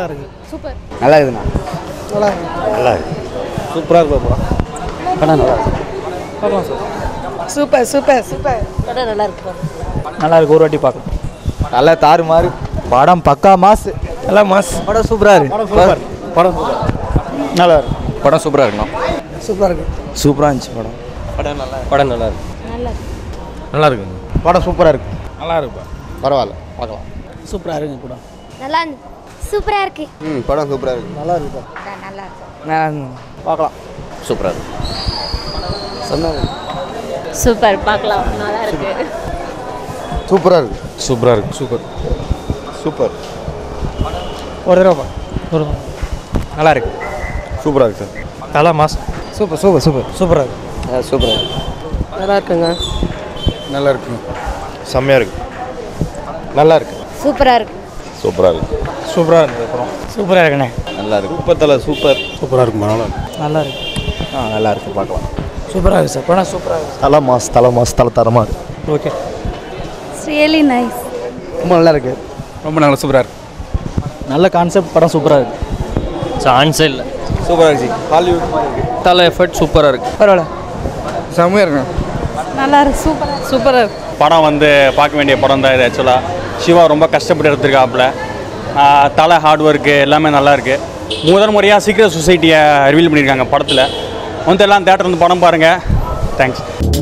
நல்லா இருக்கு சூப்பர் நல்லா இருக்குண்ணா நல்லா இருக்கு நல்லா இருக்கு சூப்பராக இருக்கு படம் படம் நல்லா இருக்கு பார்க்கலாம் சார் சூப்பர் சூப்பர் சூப்பர் படம் நல்லா இருக்கு நல்லா இருக்கு ஒரு வாட்டி பார்க்கலாம் நல்லா தாறு மாறு படம் பக்கா மாசு நல்லா மாஸ் படம் சூப்பராக இருக்கு படம் சூப்பர் படம் நல்லா இருக்கு படம் சூப்பராக இருக்குண்ணா சூப்பராக இருக்கு சூப்பராக இருந்துச்சு படம் படம் நல்லா படம் நல்லா இருக்கு நல்லா இருக்கு நல்லா இருக்கு படம் சூப்பராக இருக்கு நல்லா இருக்குப்பா பரவாயில்ல பார்க்கலாம் சூப்பராக இருக்குங்க கூட நல்லா சூப்பராக இருக்கு ம் படம் சூப்பராக இருக்கு நல்லா இருக்குப்பா நல்லா இருக்கு நான் பார்க்கலாம் சூப்பராக இருக்கு சொன்னாங்க சூப்பர் பார்க்கலாம் நல்லா இருக்கு சூப்பராக இருக்கு சூப்பராக இருக்கு சூப்பர் சூப்பர் ஒரு தடவை ஒரு நல்லா இருக்கு சூப்பராக இருக்கு சார் நல்லா மாஸ் சூப்பர் சூப்பர் சூப்பர் சூப்பராக இருக்கு சூப்பராக இருக்கு நல்லா இருக்குங்க நல்லா இருக்கு செம்மையாக இருக்கு நல்லா இருக்கு சூப்பராக இருக்கு சூப்பராக இருக்கு சூப்பராக இருந்தது அப்புறம் சூப்பராக இருக்குண்ணே நல்லா இருக்கு சூப்பர் தலை சூப்பர் சூப்பராக இருக்குமா நல்லா இருக்கு நல்லா இருக்கு ஆ நல்லா இருக்கு பார்க்கலாம் சூப்பராக இருக்கு சார் படம் சூப்பராக இருக்கு தலை மாஸ் தலை மாஸ் தலை தரமாக இருக்கு ஓகே ரியலி நைஸ் ரொம்ப நல்லா இருக்கு ரொம்ப நல்லா சூப்பராக இருக்கு நல்ல கான்செப்ட் படம் சூப்பராக இருக்கு சான்ஸே இல்லை சூப்பராக இருந்துச்சு ஹாலிவுட் மாதிரி இருக்கு தலை எஃபர்ட் சூப்பராக இருக்கு பரவாயில்ல செம்மையாக இருக்கு நல்லா இருக்கு சூப்பராக சூப்பராக இருக்கு படம் வந்து பார்க்க வேண்டிய படம் தான் இது ஆக்சுவலாக சிவா ரொம்ப கஷ்டப்பட்டு எடுத்திருக்காப்புல ஆஹ் தலை ஹார்ட் ஒர்க்கு எல்லாமே நல்லா இருக்கு முதல் முறையாக சீக்கிரம் சொசைட்டியை ரிவீல் பண்ணியிருக்காங்க படத்தில் வந்து எல்லாம் தேட்டர் வந்து படம் பாருங்கள் தேங்க்ஸ்